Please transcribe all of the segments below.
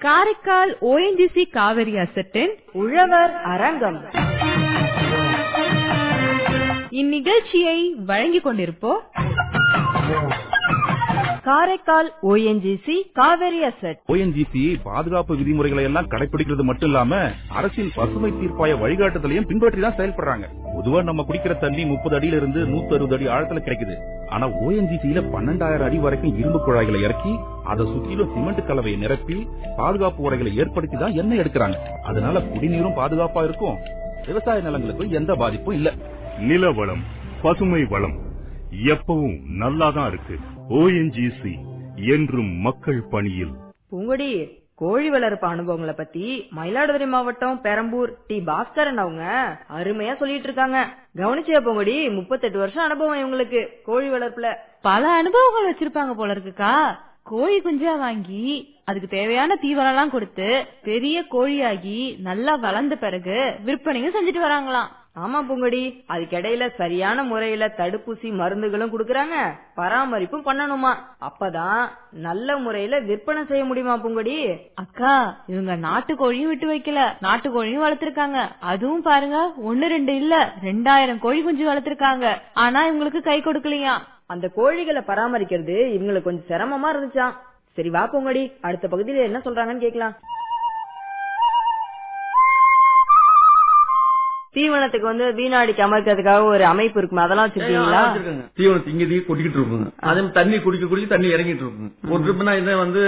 Karaikal ONGC Kaveri அசட்டின் உழவர் அரங்கம் இந்நிகழ்ச்சியை வழங்கிக் கொண்டிருப்போம் Karaikal ONGC Cauvery asset ONGC பாதுகாப்பு விதிமுறைகளை எல்லாம் கடைபிடிக்கிறது மட்டும் இல்லாம அரசின் பசுமை தீர்ப்பாய வழிகாட்டுதலையும் பின்பற்றி தான் செயல்படுறாங்க பொதுவா நம்ம குடிக்கிற தண்ணி முப்பது அடியில இருந்து நூத்தி அறுபது அடி ஆழத்துல கிடைக்குது ஆனா ஓஎன்ஜிசியில பன்னெண்டாயிரம் அடி வரைக்கும் இரும்பு குழாய்களை இறக்கி அதை சுத்திலும் சிமெண்ட் கலவையை நிரப்பி பாதுகாப்பு உரைகளை ஏற்படுத்தி தான் எண்ணெய் எடுக்கிறாங்க அதனால குடிநீரும் பாதுகாப்பா இருக்கும் விவசாய நிலங்களுக்கும் எந்த பாதிப்பும் இல்ல நில வளம் பசுமை வளம் எப்பவும் நல்லாதான் இருக்கு ஓஎன்ஜிசி என்றும் மக்கள் பணியில் பூங்கொடி கோழி வளர்ப்பு அனுபவங்களை பத்தி மயிலாடுதுறை மாவட்டம் பெரம்பூர் டி பாஸ்கரன் அவங்க அருமையா சொல்லிட்டு இருக்காங்க கவனிச்சியா பூங்கொடி முப்பத்தெட்டு வருஷம் அனுபவம் இவங்களுக்கு கோழி வளர்ப்புல பல அனுபவங்கள் வச்சிருப்பாங்க போல இருக்குக்கா கோழி குஞ்சா வாங்கி அதுக்கு தேவையான தீவனம் எல்லாம் கொடுத்து பெரிய கோழியாகி நல்லா வளர்ந்த பிறகு விற்பனையும் செஞ்சுட்டு வராங்களாம் ஆமா பூங்கொடி அதுக்கிடையில சரியான முறையில தடுப்பூசி மருந்துகளும் குடுக்கறாங்க பராமரிப்பும் பண்ணணுமா அப்பதான் நல்ல முறையில விற்பனை செய்ய முடியுமா பூங்கொடி அக்கா இவங்க நாட்டு கோழியும் விட்டு வைக்கல நாட்டு கோழியும் வளர்த்திருக்காங்க அதுவும் பாருங்க ஒன்னு ரெண்டு இல்ல ரெண்டாயிரம் கோழி குஞ்சு வளர்த்திருக்காங்க ஆனா இவங்களுக்கு கை கொடுக்கலையா அந்த கோழிகளை பராமரிக்கிறது இவங்களுக்கு கொஞ்சம் சிரமமா இருந்துச்சாம் சரி வா பூங்கொடி அடுத்த பகுதியில என்ன சொல்றாங்கன்னு கேக்கலாம் தீவனத்துக்கு வந்து வீணாடிக்கு அமர்க்கிறதுக்காக ஒரு அமைப்பு இருக்குமே அதெல்லாம் வச்சிருக்கீங்களா வச்சிருக்காங்க. தீவனம் திங்க தீ கொட்டிக்கிட்டு இருக்குங்க அதே மாதிரி தண்ணி குடிக்க குடிக்க தண்ணி இறங்கிட்டு இருக்குங்க ஒரு ட்ரிப்னா இதை வந்து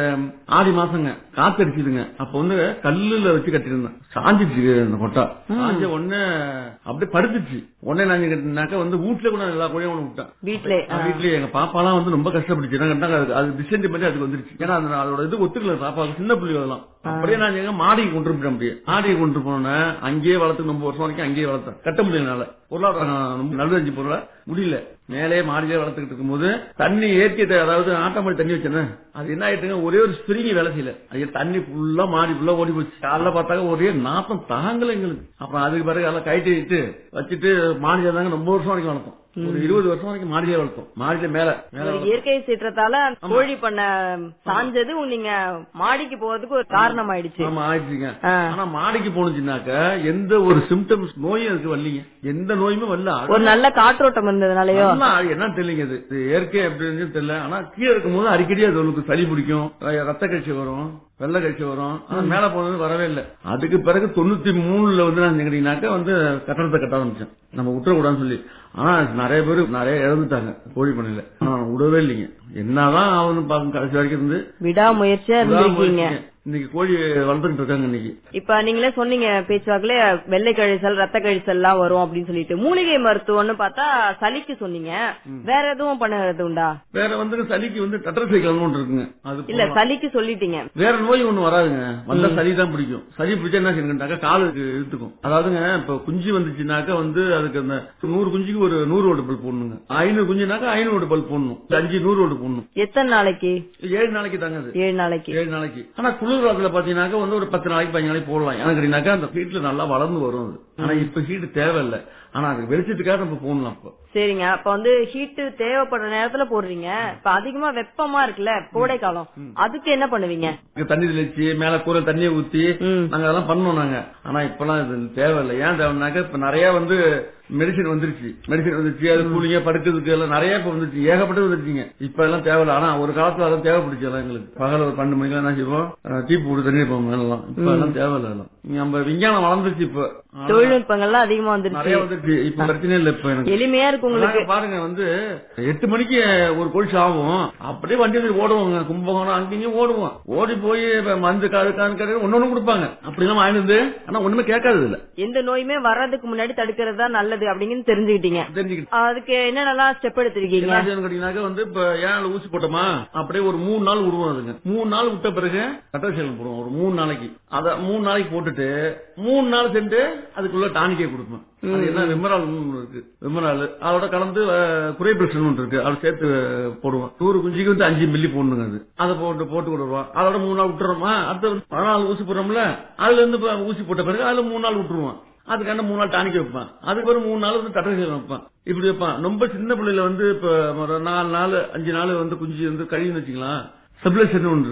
ஆடி மாசங்க காத்தடிச்சுதுங்க அப்ப வந்து கல்லுல வச்சு கட்டிருந்தேன் சாஞ்சிச்சு அந்த கொட்டா சாஞ்ச உடனே அப்படியே படுத்துச்சு உடனே நான் கட்டினாக்க வந்து வீட்டுல கூட எல்லா கோழியும் ஒண்ணு விட்டேன் வீட்லே நான் வீட்லயே எங்க பாப்பாலாம் வந்து ரொம்ப கஷ்டப்பட்டுச்சு என்ன கேட்டாங்க, அது- அது டிசென்ட் பண்ணி அதுக்கு வந்துருச்சு ஏன்னா அந்த அதோட இது ஒத்துக்கல பாப்பாவுக்கு சின்ன புள்ளி அதெல்லாம் அப்படியே நான் எங்க மாடிக்கு கொண்டு போயிட்டேன் அப்படியே மாடிக்கு கொண்டு போனேன் அங்கேயே வளர்த்து ரொம்ப வருஷம் வரைக்கும் அங்கேயே வளர்த்தேன் கட்ட முடியலனால பொருளாதாரம் ரொம்ப நல்லதஞ்சு பொருளை முடியல மேலே மாடியிலே வளர்த்துக்கிட்டு இருக்கும்போது தண்ணி ஏற்றி அதாவது ஆட்டமாடி தண்ணி வச்சேன் அது என்ன ஆயிட்டுங்க ஒரே ஒரு ஸ்பிரிங்கி வேலை செய்யல அது தண்ணி ஃபுல்லா மாடி ஃபுல்லா ஓடி போச்சு காலைல பார்த்தாக்க ஒரே நாத்தம் தாங்கல எங்களுக்கு அப்புறம் அதுக்கு பிறகு எல்லாம் கைட்டு வச்சுட்டு வச்சுட்டு மாடியில தாங்க ரொம்ப வருஷம் வரைக்கும் வளர்த்தோம் ஒரு இருபது வருஷம் வரைக்கும் மாடியிலே வளர்த்தோம் மாடியில மேல மேல ஒரு இயற்கை சீற்றத்தால கோழி பண்ண சாஞ்சது நீங்க மாடிக்கு போறதுக்கு ஒரு காரணம் ஆயிடுச்சு ஆமா ஆயிடுச்சுங்க ஆ. ஆனா மாடிக்கு போனுச்சுனாக்க எந்த ஒரு சிம்டம்ஸ் நோயும் அதுக்கு வரலீங்க எந்த நோயுமே வரல ஒரு நல்ல காற்றோட்டம் இருந்ததுனாலயோ நல்லா என்ன தெரியலங்க இது இது இயற்கை அப்படின்னு தெரியல ஆனா கீழே இருக்கும்போது அடிக்கடி அது உங்களுக்கு சளி பிடிக்கும் அஹ் ரத்த கட்சி வரும் வெள்ளை கட்சி வரும் ஆனா மேல போனது வரவே இல்லை அதுக்கு பிறகு தொண்ணூத்தி மூணுல வந்து நான் கேட்டீங்கன்னாக்க வந்து கட்டணத்தை கட்ட ஆரம்பிச்சேன் நம்ம விட்டுறக்கூடாதுன்னு சொல்லி ஆனா நிறைய பேர் நிறைய இறந்துட்டாங்க கோழி பண்ணையில ஆனா நான் விடவே இல்லைங்க என்னதான் ஆகுதுன்னு பாருங்க கடைசி வரைக்கும் இருந்து விடாமுயற்சியா இருந்திருக்கீங்க இன்னைக்கு கோழி வளர்த்துட்டு இருக்காங்க இன்னைக்கு இப்ப நீங்களே சொன்னீங்க பேச்சுவாக்குல வெள்ளை கழிசல் ரத்த கழிசல் எல்லாம் வரும் அப்படின்னு சொல்லிட்டு மூலிகை மருத்துவம்னு பார்த்தா சளிக்கு சொன்னீங்க வேற எதுவும் பண்ணுறது உண்டா வேற வந்து சளிக்கு வந்து டெட்ரசைக்கிள் ஒன்று இருக்குங்க அது இல்ல போடலாம். சளிக்கு சொல்லிட்டீங்க வேற நோய் ஒண்ணு வராதுங்க வந்தா சளி தான் பிடிக்கும் சளி பிடிச்சா என்ன செய்யணும்னாக்கா காலுக்கு இழுத்துக்கும் அதாவதுங்க இப்ப குஞ்சு வந்துச்சுனாக்கா வந்து அதுக்கு அந்த நூறு குஞ்சுக்கு ஒரு நூறு ஓட்டு பல் போடணுங்க ஐநூறு குஞ்சுனாக்கா ஐநூறு ஓட்டு பல் போடணும் இல்ல அஞ்சு நூறு ஓட்டு போடணும் எத்தனை நாளைக்கு ஏழு நாளைக்கு தாங்க அது ஏழு நாளைக்கு ஏழு நாளைக்கு ஆனா குளிர் காலத்துல பாத்தீங்கன்னாக்கா வந்து ஒரு பத்து நாளைக்கு பதினஞ்சு நாளைக்கு போடலாம் ஏன்னா கேட்டீங்கன்னாக்கா அந்த ஹீட்ல நல்லா வளர்ந்து வரும் அது ஆனா இப்ப ஹீட் தேவையில்லை ஆனா அது வெளிச்சத்துக்காக நம்ம போடலாம் இப்போ சரிங்க அப்ப வந்து ஹீட் தேவைப்படுற நேரத்துல போடுறீங்க இப்ப அதிகமா வெப்பமா இருக்குல்ல கோடை காலம் அதுக்கு என்ன பண்ணுவீங்க இங்க தண்ணி தெளிச்சு மேல கூரை தண்ணியை ஊத்தி ம். நாங்க அதெல்லாம் பண்ணோம் நாங்க ஆனா இப்பெல்லாம் இது தேவையில்லை ஏன் தேவைன்னாக்க இப்ப நிறைய வந்து மெடிசின் வந்துருச்சு மெடிசின் வந்துருச்சு அது கூலிங்க படுக்கிறதுக்கு எல்லாம் நிறைய இப்ப வந்துருச்சு ஏகப்பட்டது வந்துருச்சுங்க இப்ப எல்லாம் தேவையில்ல ஆனா ஒரு காலத்துல அதெல்லாம் தேவைப்படுச்சு எல்லாம் எங்களுக்கு பகல் ஒரு பன்னெண்டு மணிக்கு என்ன செய்வோம் அஹ், டீ போட்டு தண்ணி வைப்போம் மேலாம் இப்ப எல்லாம் தேவையில்லை எல்லாம் நம்ம விஞ்ஞானம் வளர்ந்துருச்சு இப்ப தொழில்நுட்பங்கள்லாம் அதிகமா நிறைய வந்துருச்சு வந்துருச்சு இப்ப பிரச்சனை இல்லை இப்ப எனக்கு எளிமையா இருக்கு உங்களுக்கு நாங்க பாருங்க வந்து எட்டு மணிக்கு ஒரு கோழிச்சு ஆகும் அப்படியே வண்டி வந்து ஓடுவோங்க கும்பகோணம் அங்கேயும் ஓடுவோம் ஓடி போய் இப்ப மந்து காது காது காது ஒன்னொன்னு கொடுப்பாங்க அப்படிலாம் வாங்கினது ஆனா ஒண்ணுமே கேட்காது இல்ல எந்த நோயுமே வர்றதுக்கு முன்னாடி தடுக்கிறது தான் நல்லது அப்படின்னு தெரிஞ்சுக்கிட்டீங்க தெரிஞ்சுக்கிட்டு அதுக்கு என்னென்னலாம் ஸ்டெப் எடுத்திருக்கீங்க என்ன செய்யணும் கேட்டீங்கன்னாக்க வந்து இப்ப ஏன் ஊசி போட்டோமா அப்படியே ஒரு மூணு நாள் விடுவோம் அதுங்க மூணு நாள் விட்ட பிறகு கட்டல் போடுவோம் ஒரு மூணு நாளைக்கு அத மூணு நாளைக்கு போட்டுட்டு மூணு நாள் சென்று அதுக்குள்ள டானிக்கே கொடுப்போம் அது என்ன விமரால் இருக்கு விமரால் அதோட கலந்து குறைபிரஷன் ஒன்று இருக்கு அதை சேர்த்து போடுவோம் நூறு குஞ்சுக்கு வந்து அஞ்சு மில்லி போடணுங்க அது அதை போட்டு போட்டு விடுவோம் அதோட மூணு நாள் விட்டுறோமா அடுத்த பதினாலு ஊசி போடுறோம்ல அதுல இருந்து இப்ப ஊசி போட்ட பிறகு அதுல மூணு நாள் விட்டுருவோம் அதுக்கான மூணு நாள் டானிக் வைப்பான் அதுக்கு ஒரு மூணு நாள் வந்து தட்டை வைப்பான் இப்படி வைப்பான் ரொம்ப சின்ன பிள்ளைல வந்து இப்ப ஒரு நாலு நாள் அஞ்சு நாள் வந்து குஞ்சு வந்து கழிவுன்னு வச்சுக்கலாம் ஸ்டெபிலைசர் ஒன்று